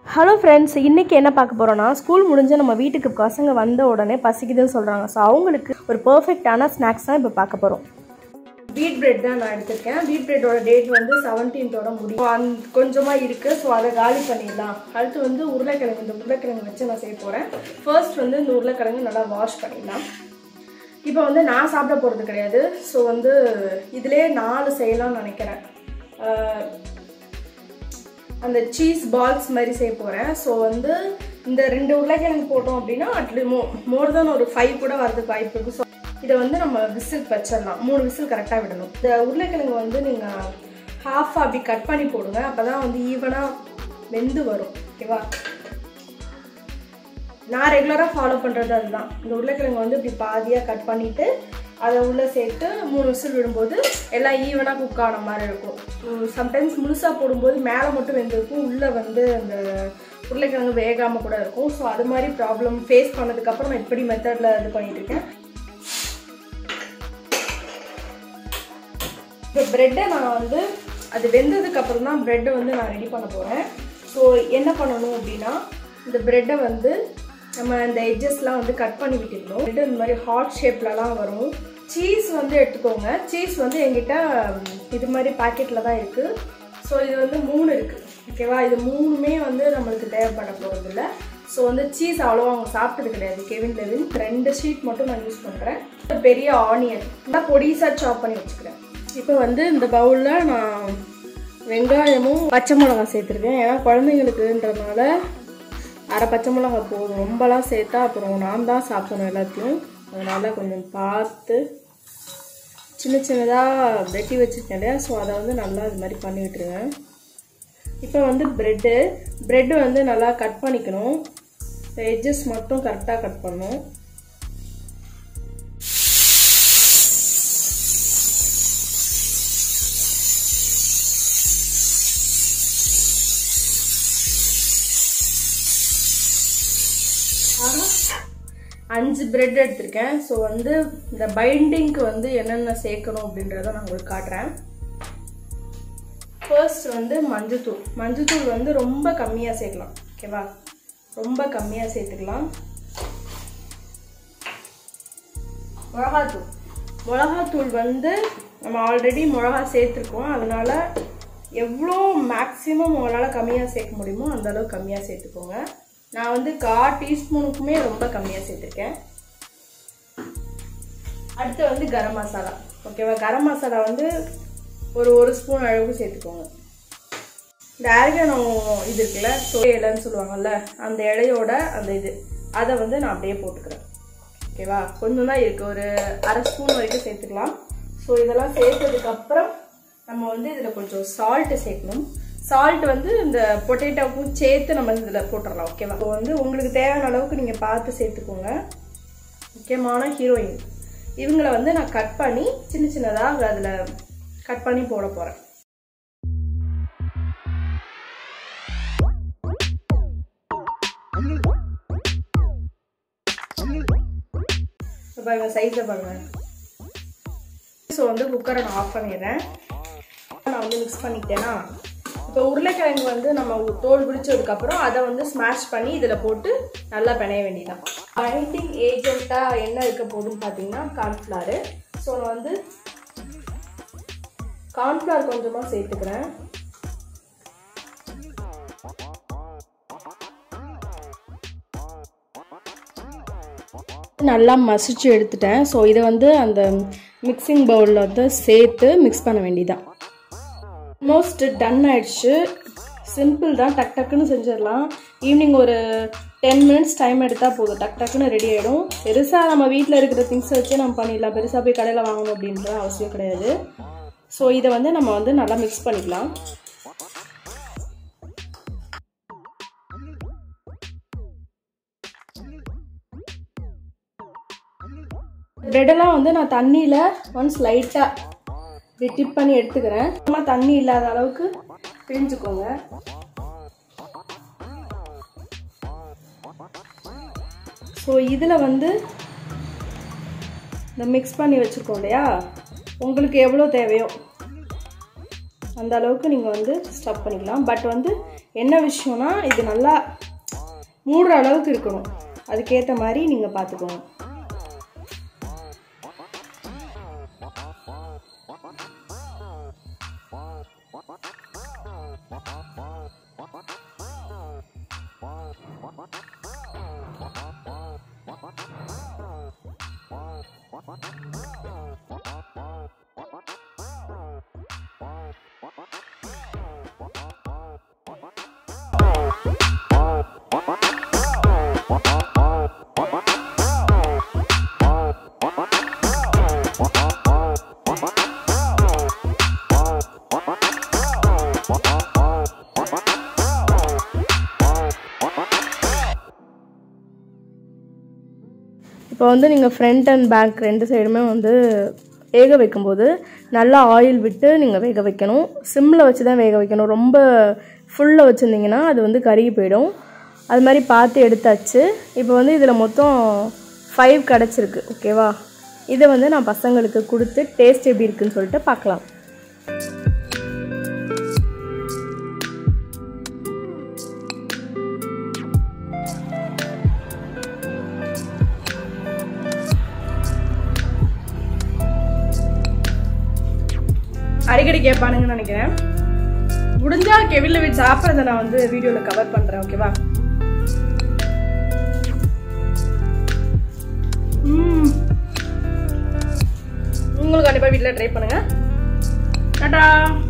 Hello friends இன்றைக்கி என்ன பார்க்க போகிறோன்னா ஸ்கூல் முடிஞ்சு நம்ம வீட்டுக்கு பசங்க வந்த உடனே பசிக்குதுன்னு சொல்கிறாங்க ஸோ அவங்களுக்கு ஒரு பர்ஃபெக்டான ஸ்நாக்ஸ் தான் இப்போ பார்க்க போகிறோம் வீட் பிரெட் தான் நான் எடுத்திருக்கேன் வீட் பிரெட்டோட டேட் வந்து செவன்டீன்த்தோட முடியும் அந் கொஞ்சமாக இருக்குது ஸோ அதை காலி பண்ணிடலாம் அடுத்து வந்து உருளைக்கிழங்கு இந்த உருளைக்கிழங்கு வச்சு நான் செய்ய போகிறேன் ஃபர்ஸ்ட் வந்து இந்த உருளைக்கிழங்கு நல்லா வாஷ் பண்ணிடலாம் இப்போ வந்து நான் சாப்பிட போகிறது கிடையாது ஸோ வந்து இதிலே நாலு செய்யலாம்னு நினைக்கிறேன் அஹ் அந்த சீஸ் பால்ஸ் மாதிரி செய்ய போகிறேன் ஸோ வந்து இந்த ரெண்டு உருளைக்கிழங்கு போட்டோம் அப்படின்னா அட்லி மோ மோர் தென் ஒரு ஃபைவ் கூட வரதுக்கு வாய்ப்பு இருக்குது ஸோ இதை வந்து நம்ம விசில் வச்சிடலாம் மூணு விசில் கரெக்டாக விடணும் இந்த உருளைக்கிழங்கு வந்து நீங்கள் ஹாஃப் அப்படி கட் பண்ணி போடுங்க அப்போ தான் வந்து ஈவனாக வெந்து வரும் ஓகேவா நான் ரெகுலராக ஃபாலோ பண்ணுறது அதுதான் இந்த உருளைக்கிழங்கு வந்து இப்படி பாதியாக கட் பண்ணிவிட்டு அதை உள்ளே சேர்த்து மூணு விசில் விடும்போது எல்லாம் ஈவனாக குக் ஆன மாதிரி இருக்கும் சம்டைம்ஸ் முழுசாக போடும்போது மேலே மட்டும் வெந்திருக்கும் உள்ளே வந்து அந்த உருளைக்கிழங்கு வேகாமல் கூட இருக்கும் ஸோ அது மாதிரி ப்ராப்ளம் ஃபேஸ் பண்ணதுக்கப்புறம் நான் இப்படி மெத்தடில் இது பண்ணிட்டு இருக்கேன் இப்போ ப்ரெட்டை நான் வந்து அது வெந்ததுக்கு அப்புறம் தான் ப்ரெட்டை வந்து நான் ரெடி பண்ண போகிறேன் ஸோ என்ன பண்ணணும் அப்படின்னா இந்த ப்ரெட்டை வந்து நம்ம இந்த எட்ஜஸ்லாம் வந்து கட் பண்ணி விட்டுக்கணும் ப்ரெட்டு இந்த மாதிரி ஹாட் ஷேப்லலாம் வரும் சீஸ் வந்து எடுத்துக்கோங்க சீஸ் வந்து எங்கிட்ட இது மாதிரி பாக்கெட்டில் தான் இருக்குது ஸோ இது வந்து மூணு இருக்குது ஓகேவா இது மூணுமே வந்து நம்மளுக்கு தேவைப்பட போகிறதில்ல ஸோ வந்து சீஸ் அவ்வளோவா அவங்க சாப்பிட்டது கிடையாது கெவின் லெவின் ரெண்டு ஷீட் மட்டும் நான் யூஸ் பண்ணுறேன் பெரிய ஆனியன் நல்லா பொடிசாக சாப் பண்ணி வச்சுக்கிறேன் இப்போ வந்து இந்த பவுலில் நான் வெங்காயமும் பச்சை மிளகா சேர்த்துருக்கேன் ஏன்னா குழந்தைங்களுக்குன்றதுனால அரை பச்சை மிளகா போதும் ரொம்பலாம் சேர்த்தா அப்புறம் நான் தான் சாப்பிடணும் எல்லாத்தையும் அதனால் கொஞ்சம் பார்த்து சின்ன சின்னதாக வெட்டி வச்சுருக்கேன் இல்லையா ஸோ அதை வந்து நல்லா இது மாதிரி பண்ணி விட்டுருங்க இப்போ வந்து ப்ரெட்டு ப்ரெட்டு வந்து நல்லா கட் பண்ணிக்கணும் எட்ஜஸ் மட்டும் கரெக்டாக கட் பண்ணணும் அஞ்சு பிரெட் எடுத்திருக்கேன் ஸோ வந்து இந்த பைண்டிங்க்கு வந்து என்னென்ன சேர்க்கணும் அப்படின்றத நான் உங்களுக்கு காட்டுறேன் ஃபர்ஸ்ட் வந்து மஞ்சத்தூள் மஞ்சத்தூள் வந்து ரொம்ப கம்மியாக சேர்க்கலாம் ஓகேவா ரொம்ப கம்மியாக சேர்த்துக்கலாம் மிளகாத்தூள் மிளகாத்தூள் வந்து நம்ம ஆல்ரெடி மிளகா சேர்த்துருக்கோம் அதனால எவ்வளோ மேக்ஸிமம் உங்களால் கம்மியாக சேர்க்க முடியுமோ அந்த அளவுக்கு கம்மியாக சேர்த்துக்கோங்க நான் வந்து கா டீஸ்பூனுக்குமே ரொம்ப கம்மியாக சேர்த்துருக்கேன் அடுத்து வந்து கரம் மசாலா ஓகேவா கரம் மசாலா வந்து ஒரு ஒரு ஸ்பூன் அளவுக்கு சேர்த்துக்கோங்க இந்த ஆர்கானோ இது இருக்குல்ல சோய இலைன்னு சொல்லுவாங்கல்ல அந்த இலையோட அந்த இது அதை வந்து நான் அப்படியே போட்டுக்கிறேன் ஓகேவா கொஞ்சம் தான் இருக்குது ஒரு அரை ஸ்பூன் வரைக்கும் சேர்த்துக்கலாம் ஸோ இதெல்லாம் சேர்த்ததுக்கப்புறம் நம்ம வந்து இதில் கொஞ்சம் சால்ட்டு சேர்க்கணும் சால்ட் வந்து இந்த பொட்டேட்டோவுக்கும் சேர்த்து நம்ம இதில் போட்டுடலாம் ஓகேவா இப்போ வந்து உங்களுக்கு தேவையான அளவுக்கு நீங்கள் பார்த்து சேர்த்துக்கோங்க முக்கியமான ஹீரோயின் இவங்களை வந்து நான் கட் பண்ணி சின்ன சின்னதாக அதில் கட் பண்ணி போட போகிறேன் பாருங்க சைஸை பாருங்க ஸோ வந்து குக்கரை நான் ஆஃப் பண்ணிடுறேன் நான் வந்து மிக்ஸ் பண்ணிக்கிட்டேன்னா இப்போ உருளைக்கிழங்கு வந்து நம்ம தோல் பிடிச்சதுக்கப்புறம் அதை வந்து ஸ்மாஷ் பண்ணி இதில் போட்டு நல்லா பிணைய வேண்டியதான் பைண்டிங் ஏஜென்ட்டாக என்ன இருக்க போகுதுன்னு பார்த்தீங்கன்னா கார்ன்ஃப்ளாரு ஸோ நான் வந்து கார்ன்ஃப்ளவர் கொஞ்சமாக சேர்த்துக்கிறேன் நல்லா மசிச்சு எடுத்துட்டேன் ஸோ இதை வந்து அந்த மிக்சிங் பவுலில் வந்து சேர்த்து மிக்ஸ் பண்ண வேண்டியதான் ஆல்மோஸ்ட் டன் ஆயிடுச்சு சிம்பிள் தான் டக் டக்குன்னு செஞ்சிடலாம் ஈவினிங் ஒரு டென் மினிட்ஸ் டைம் எடுத்தால் போதும் டக் டக்குன்னு ரெடி ஆகிடும் பெருசாக நம்ம வீட்டில் இருக்கிற திங்ஸை வச்சே நம்ம பண்ணிடலாம் பெருசாக போய் கடையில் வாங்கணும் அப்படின்ற அவசியம் கிடையாது ஸோ இதை வந்து நம்ம வந்து நல்லா மிக்ஸ் பண்ணிக்கலாம் ப்ரெட்டெல்லாம் வந்து நான் தண்ணியில் ஒன்ஸ் லைட்டாக இப்படி டிப் பண்ணி எடுத்துக்கிறேன் சும்மா தண்ணி இல்லாத அளவுக்கு பிழிஞ்சுக்கோங்க ஸோ இதில் வந்து இந்த மிக்ஸ் பண்ணி வச்சுருக்கோம் இல்லையா உங்களுக்கு எவ்வளோ தேவையோ அந்த அளவுக்கு நீங்கள் வந்து ஸ்டப் பண்ணிக்கலாம் பட் வந்து என்ன விஷயம்னா இது நல்லா மூடுற அளவுக்கு இருக்கணும் அதுக்கேற்ற மாதிரி நீங்கள் பார்த்துக்கோங்க இப்போ வந்து நீங்கள் ஃப்ரண்ட் அண்ட் பேக் ரெண்டு சைடுமே வந்து வேக வைக்கும்போது நல்லா ஆயில் விட்டு நீங்கள் வேக வைக்கணும் சிம்மில் வச்சு தான் வேக வைக்கணும் ரொம்ப ஃபுல்லில் வச்சுருந்தீங்கன்னா அது வந்து கருகி போயிடும் அது மாதிரி பார்த்து எடுத்தாச்சு இப்போ வந்து இதில் மொத்தம் ஃபைவ் கிடச்சிருக்கு ஓகேவா இதை வந்து நான் பசங்களுக்கு கொடுத்து டேஸ்ட் எப்படி இருக்குன்னு சொல்லிட்டு பார்க்கலாம் அடிக்கடி கேட்பானுங்கன்னு நினைக்கிறேன் முடிஞ்சா கெவில வச்சு சாப்பிட்றத நான் வந்து வீடியோவில் கவர் பண்ணுறேன் ஓகேவா ம். நீங்களும் கண்டிப்பாக வீட்டில் ட்ரை பண்ணுங்க டாடா